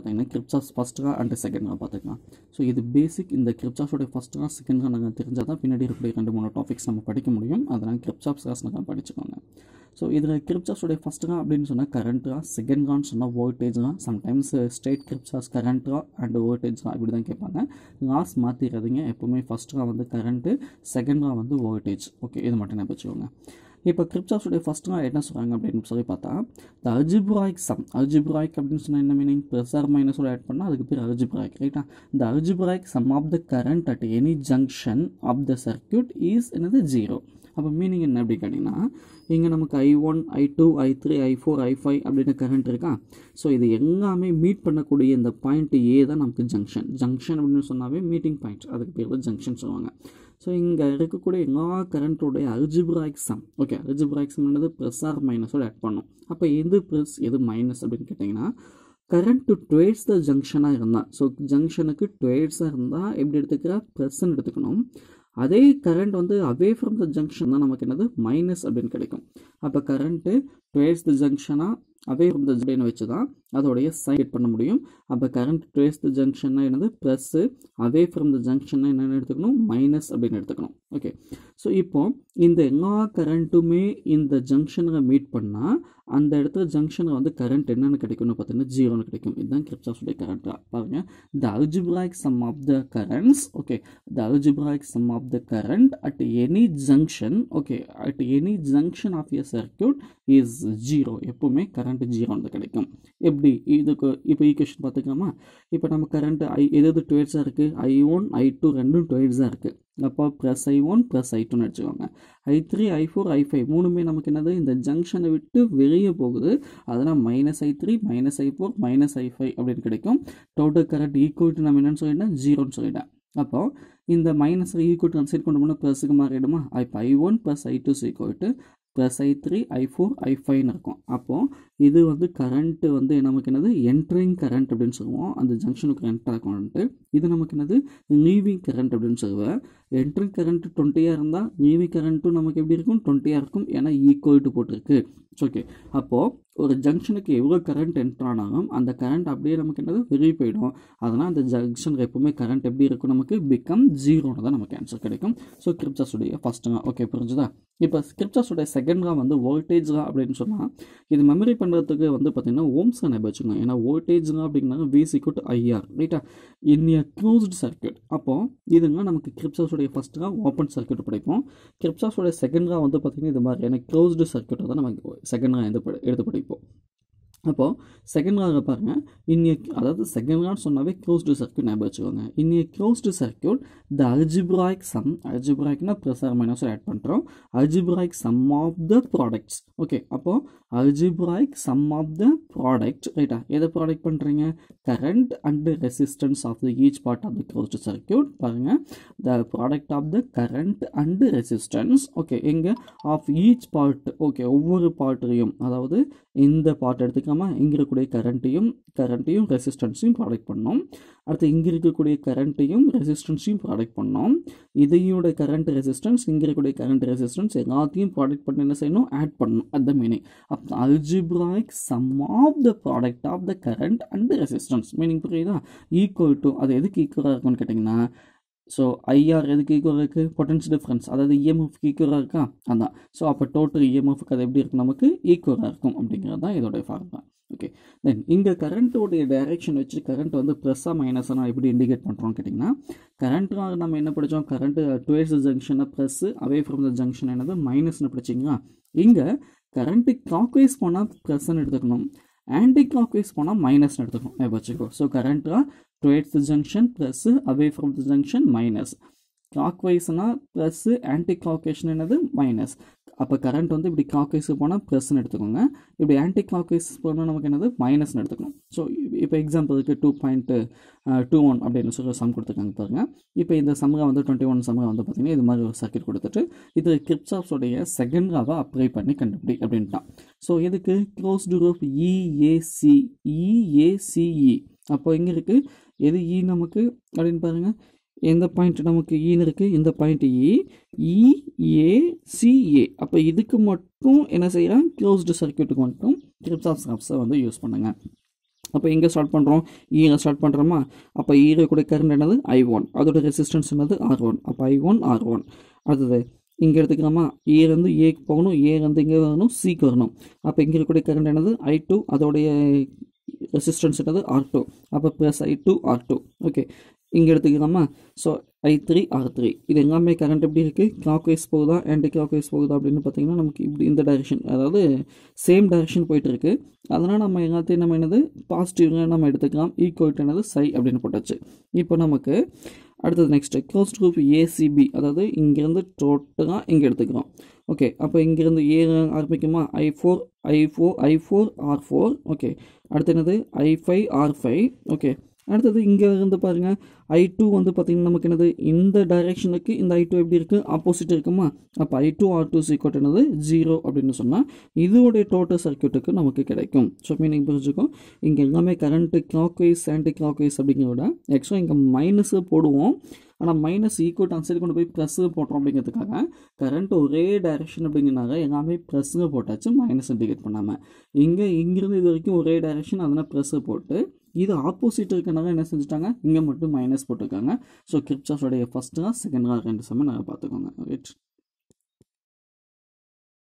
பார்த்தீங்கன்னா Kirchhoff's first law and second law பார்த்துக்கலாம் so இது பேசிக் இந்த கிரிப்சாஸோட ஃபஸ்ட் ரா செகண்ட் ரா நாங்கள் தெரிஞ்சால் தான் பின்னாடி இருக்கக்கூடிய ரெண்டு மூணு டாபிக்ஸ் நம்ம படிக்க முடியும் அதனால் கிரிப்சாப்ஸ் கிளாஸ் நாங்கள் படிச்சுக்கோங்க ஸோ இதில் கிரிப்சாஸோடைய ஃபஸ்ட் ரா அப்படின்னு சொன்னால் கரண்ட் ரா செகண்ட் ரான்னு சொன்னால் voltage law sometimes state Kirchhoff's current law and voltage law இப்படி தான் கேட்பாங்க ராஸ் மாற்றிடுறதுங்க எப்போவுமே ஃபஸ்ட் ரா வந்து கரண்ட்டு செகண்ட் ரா வந்து வோல்டேஜ் ஓகே இது மட்டும் நான் வச்சுக்கோங்க இப்போ கிரிப்சாஸோடைய ஃபஸ்ட் ரா என்ன சொல்கிறாங்க அப்படின்னு சொல்லி பார்த்தா த அல்ஜிப்ராய்க் சம் அல்ஜிப்ராய்க் அப்படின்னு சொன்னால் என்ன மீனிங் ப்ளஸ் ஆர் மைனஸோட ஆட் பண்ணால் அதுக்கு பேர் அல்ஜிப்ராய்க் ரைட்டா the algebraic sum of the current at any junction of the circuit is என்னது ஜீரோ அப்போ மீனிங் என்ன அப்படி கேட்டிங்கன்னா இங்கே நமக்கு I one I two I three I four I five அப்படின்னு கரண்ட் இருக்கா ஸோ இது எல்லாமே மீட் பண்ணக்கூடிய இந்த பாயிண்ட் ஏ தான் நமக்கு ஜங்ஷன் ஜங்ஷன் அப்படின்னு சொன்னாவே மீட்டிங் பாயிண்ட் அதுக்கு பேர் தான் ஜங்ஷன் சொல்லுவாங்க ஸோ இங்கே இருக்கக்கூடிய எல்லா கரண்ட்டோடைய algebraic sum okay algebraic sum என்னது ப்ளஸ் ஆர் மைனஸோட ஆட் பண்ணும் அப்போ எது ப்ளஸ் எது மைனஸ் அப்படின்னு கேட்டிங்கன்னா கரண்ட் டுவேட்ஸ் த ஜங்ஷனாக இருந்தால் ஸோ ஜங்ஷனுக்கு டுவேட்ஸாக இருந்தால் எப்படி எடுத்துக்கிற ப்ளஸ்ன்னு எடுத்துக்கணும் அதே கரண்ட் வந்து அவே ஃப்ரம் த ஜங்ஷன் தான் நமக்கு என்னது மைனஸ் அப்படின்னு கிடைக்கும் அப்போ கரண்ட்டு டுவேட்ஸ் த ஜங்ஷனாக அவே ஃப்ரம் த ஜங்ஷன் வச்சு தான் அதோடைய சைட் பண்ண முடியும் அப்போ கரண்ட் டுவேஸ் த ஜங்ஷன்னா என்னது ப்ளஸ்ஸு அவே ஃப்ரம் த ஜங்ஷன்னா என்னென்னு எடுத்துக்கணும் மைனஸ் அப்படின்னு எடுத்துக்கணும் ஓகே ஸோ இப்போ இந்த எல்லா கரண்ட்டுமே இந்த ஜங்ஷனை மீட் பண்ணால் அந்த இடத்துல ஜங்ஷனில் வந்து கரண்ட் என்னென்னு கிடைக்கும்னு பார்த்தீங்கன்னா ஜீரோன்னு கிடைக்கும் இதுதான் கிரிப்சாஸுடைய கரண்ட்டாக பாருங்கள் the algebraic sum of the currents okay the algebraic sum of the current at any junction okay at any junction of a circuit is zero எப்போவுமே கரண்ட் ஜீரோ வந்து கிடைக்கும் எப்படி இதுக்கு இப்போ ஈக்குவேஷன் பார்த்துக்கலாமா இப்போ நம்ம கரண்ட் ஐ எது டுவேட்ஸாக இருக்குது ஐ ஒன் ஐ டூ ரெண்டும் டுவேட்ஸாக இருக்குது அப்போ plus I one plus I டூன்னு வச்சுக்கோங்க I three I four I five மூணுமே நமக்கு என்னது இந்த ஜங்ஷனை விட்டு வெளியே போகுது அதனால் minus I three minus I four minus I five அப்படின்னு கிடைக்கும் டோட்டல் கரண்ட் ஈக்குவல் டு நம்ம என்னென்னு சொல்லிட்டேன் ஜீரோன்னு சொல்லிட்டேன் அப்போ இந்த மைனஸ் ஈக்குவல் டு சைட் கொண்டு போனால் ப்ளஸுக்கு மாறிடுமா இப்போ I one plus I two equal to plus I three I four I ஃபைவ்னு இருக்கும் அப்போது இது வந்து கரண்ட்டு வந்து நமக்கு என்னது என்ட்ரிங் கரண்ட் அப்படின்னு சொல்லுவோம் அந்த ஜங்ஷனுக்கு என்டர் ஆகணுன்ட்டு இது நமக்கு என்னது லீவிங் கரண்ட் அப்படின்னு சொல்லுவேன் என்ட்ரிங் கரண்ட் டுவெண்ட்டியாக இருந்தால் லீவிங் கரண்ட்டும் நமக்கு எப்படி இருக்கும் டுவெண்ட்டியாக இருக்கும் ஏன்னா ஈக்குவல் டு போட்டிருக்கு ஓகே அப்போது ஒரு ஜங்ஷனுக்கு எவ்வளோ கரண்ட் என்ட்ரு ஆனாலும் அந்த கரண்ட் அப்படியே நமக்கு என்னது வெளியே போயிடும் அதனால் அந்த ஜங்ஷனுக்கு எப்பவுமே கரண்ட் எப்படி இருக்கும் நமக்கு பிகம் ஜீரோன்னு தான் நமக்கு ஆன்சர் கிடைக்கும் ஸோ கிரிப்சாஸுடைய ஃபஸ்ட்டுங்க ஓகே புரிஞ்சுதா இப்போ கிரிப்சாஸுடைய செகண்ட்லாம் வந்து வோல்டேஜ்லாம் அப்படின்னு சொன்னால் இது மெமரி பண்ணுறதுக்கு வந்து பார்த்திங்கன்னா ஓம்ஸ் ஞாபகம் வச்சுக்கோங்க ஏன்னா வோல்டேஜ்லாம் அப்படின்னா விசி குட் ஐஆர் ரைட்டா இன் எ க்ளோஸ்டு சர்க்கியூட் அப்போது இதுங்க நமக்கு கிரிப்சாஸுடைய ஃபஸ்ட்டுலாம் ஓப்பன் சர்க்கியூட் படிப்போம் கிரிப்சாஸோடைய செகண்ட்லாம் வந்து பார்த்திங்கன்னா இது மாதிரி ஏன்னா க்ளோஸ்டு சர்க்கியூட்டை தான் நமக்கு செகண்ட்லாம் எடுத்து எடுத்து படிப்போம் அப்போது செகண்ட் ராக பாருங்கள் இன்னிய அதாவது செகண்ட் ரான்னு சொன்னாவே க்ளோஸ்டு சர்க்கியூட் ஞாபகம் வச்சுக்கோங்க இன்னிய closed circuit the algebraic sum அல்ஜிப்ராய்க்னா ப்ளஸ் ஆர் மைனஸ் ஆட் பண்ணுறோம் algebraic sum of the products okay அப்போது algebraic sum of the product ரைட்டா எதை ப்ராடக்ட் பண்ணுறீங்க current and resistance of the each part of the closed circuit பாருங்கள் the product of the current and resistance okay எங்கே of each part okay ஒவ்வொரு பார்ட்டையும் அதாவது இந்த பார்ட் எடுத்துக்காம இங்கே இருக்கக்கூடிய கரண்ட்டையும் கரண்ட்டையும் ரெசிஸ்டன்ஸையும் ப்ராடக்ட் பண்ணோம் அடுத்து இங்கே இருக்கக்கூடிய கரண்ட்டையும் ரெசிஸ்டன்ஸையும் ப்ராடக்ட் பண்ணோம் இதையோட கரண்ட் ரெசிஸ்டன்ஸ் இங்கே இருக்கக்கூடிய கரண்ட் ரெசிஸ்டன்ஸ் எல்லாத்தையும் ப்ராடக்ட் பண்ணி என்ன செய்யணும் ஆட் பண்ணணும் அந்த மீனிங் அப்போ algebraic sum of the product of the current and resistance meaning புரியுதா ஈக்குவல் டு அது எதுக்கு ஈக்குவலாக இருக்கும்னு கேட்டிங்கன்னா ஸோ ஐஆர் எதுக்கு ஈக்குவல் இருக்குது பொட்டன்ஷியல் டிஃப்ரென்ஸ் அதாவது இஎம்எஃப்க்கு ஈக்குவலாக இருக்கா அதான் ஸோ அப்போ டோட்டல் இஎம்எஃப்க்கு அது எப்படி இருக்கும் நமக்கு ஈக்குவலாக இருக்கும் அப்படிங்கிறது தான் இதோடைய ஃபார்முலா ஓகே தென் இங்கே கரண்ட்டோடைய டைரெக்ஷன் வச்சு கரண்ட் வந்து ப்ளஸ்ஸாக மைனஸாக நான் எப்படி இண்டிகேட் பண்ணுறோம் கேட்டிங்கன்னா கரண்ட்டாக நம்ம என்ன படித்தோம் கரண்ட்டு டுவேர்ஸ் ஜங்ஷனை plus away from the junction என்னது மைனஸ்னு படிச்சிங்களா இங்கே கரண்ட்டு கிளாக்வைஸ் போனால் ப்ளஸ்ன்னு எடுத்துக்கணும் ஆன்டி கிளாக்வைஸ் போனால் மைனஸ்னு எடுத்துக்கணும் ஞாபகம் வச்சுக்கோ ஸோ கரண்ட்டாக towards the junction plus away from the junction minus clock வைஸ்னால் ப்ளஸ்ஸு ஆன்டி கிளாக்வேஷன் என்னது மைனஸ் அப்போ கரண்ட் வந்து இப்படி கிளாக் வைஸ் போனால் ப்ளஸ்ன்னு எடுத்துக்கோங்க இப்படி ஆன்டி கிளாக் வைஸ் போனால் நமக்கு என்னது மைனஸ்னு எடுத்துக்கணும் ஸோ இப்போ எக்ஸாம்பிளுக்கு டூ பாயிண்ட் டூ ஒன் அப்படின்னு சொல்லி சம் கொடுத்துருக்காங்க பாருங்கள் இப்போ இந்த சம்மை வந்து டுவெண்ட்டி ஒன் சம்மை வந்து பார்த்திங்கன்னா இது மாதிரி ஒரு சர்க்கியூட் கொடுத்துட்டு இது கிரிப்சாப்ஸோடைய செகண்ட் ராவை அப்ளை பண்ணி கண்டுபிடி அப்படின்ட்டான் ஸோ இதுக்கு க்ளோஸ் குரூப் இஏசி இஏசிஇ அப்போ எங்கே இருக்குது எது இ நமக்கு அப்படின்னு பாருங்கள் எந்த பாயிண்ட் நமக்கு ஈன்னு இருக்குது இந்த பாயிண்ட் இ இஏசிஏ அப்போ இதுக்கு மட்டும் என்ன செய்யலாம் க்ளோஸ்டு சர்க்கியூட்டுக்கு மட்டும் கிரிப்ஸ் ஆஃப் ஸ்னாப்ஸை வந்து யூஸ் பண்ணுங்கள் அப்போ எங்கே ஸ்டார்ட் பண்ணுறோம் ஈரை ஸ்டார்ட் பண்ணுறோமா அப்போ ஈரை கூட கரண்ட் என்னது ஐ ஒன் அதோட ரெசிஸ்டன்ஸ் என்னது ஆர் ஒன் அப்போ ஐ ஒன் ஆர் ஒன் அடுத்தது இங்கே எடுத்துக்கிறோமா ஏலேருந்து ஏக்கு போகணும் ஏலேருந்து இங்கே வரணும் சிக்கு வரணும் அப்போ இங்கே இருக்கக்கூடிய கரண்ட் என்னது ஐ டூ அதோடைய ரெசிஸ்டன்ஸ் என்னது ஆர் டூ அப்போ plus I two R two okay இங்கே எடுத்துக்கிறோமா so I three R three இது எல்லாமே கரண்ட் எப்படி இருக்குது கிளாக் வைஸ் போகுதா ஆன்டி கிளாக் வைஸ் போகுதா அப்படின்னு பார்த்தீங்கன்னா நமக்கு இப்படி இந்த டைரெக்ஷன் அதாவது சேம் டைரெக்ஷன் போயிட்டு இருக்கு அதனால் நம்ம எல்லாத்தையும் நம்ம என்னது பாசிட்டிவ்ங்க நம்ம எடுத்துக்கலாம் ஈக்குவல் என்னது சை அப்படின்னு போட்டாச்சு இப்போ நமக்கு அடுத்தது நெக்ஸ்ட்டு க்ளோஸ் குரூப் ஏசிபி அதாவது இங்கேருந்து டோட்டலாக இங்கே எடுத்துக்கிறோம் ஓகே அப்போ இங்கேருந்து ஏ ஆரம்பிக்குமா I four I four I four R four okay அடுத்து என்னது I five R five okay அடுத்தது இங்கே இருந்து பாருங்கள் ஐ டூ வந்து பார்த்திங்கன்னா நமக்கு என்னது இந்த டைரெக்ஷனுக்கு இந்த ஐ டூ எப்படி இருக்குது ஆப்போசிட் இருக்குமா அப்போ ஐ டூ ஆர் டூ சீக்வட் என்னது ஜீரோ அப்படின்னு சொன்னால் இதோடைய டோட்டல் சர்க்கியூட்டுக்கு நமக்கு கிடைக்கும் ஸோ மீனிங் புரிஞ்சுக்கும் இங்கே எல்லாமே current clockwise anticlockwise அப்படிங்கிறத விட ஆக்சுவலாக இங்கே மைனஸு போடுவோம் ஆனால் மைனஸ் ஈக்குவல் அந்த சைடு கொண்டு போய் ப்ளஸ்ஸு போட்டோம் அப்படிங்கிறதுக்காக கரண்ட் ஒரே டைரெக்ஷன் அப்படிங்கிறனால எல்லாமே ப்ளஸ்ஸுங்க போட்டாச்சு மைனஸ் இண்டிகேட் பண்ணாமல் இங்கே இங்கிருந்து இது வரைக்கும் ஒரே டைரெக்ஷன் அதனால் ப்ளஸ்ஸு போட்டு இது ஆப்போசிட் இருக்கனால என்ன செஞ்சுட்டாங்க இங்கே மட்டும் மைனஸ் போட்டிருக்காங்க ஸோ கிரிப்சாஃபோடைய ஃபஸ்ட்டு செகண்ட் ரெண்டு சமயம் நாங்கள் பார்த்துக்கோங்க ரைட்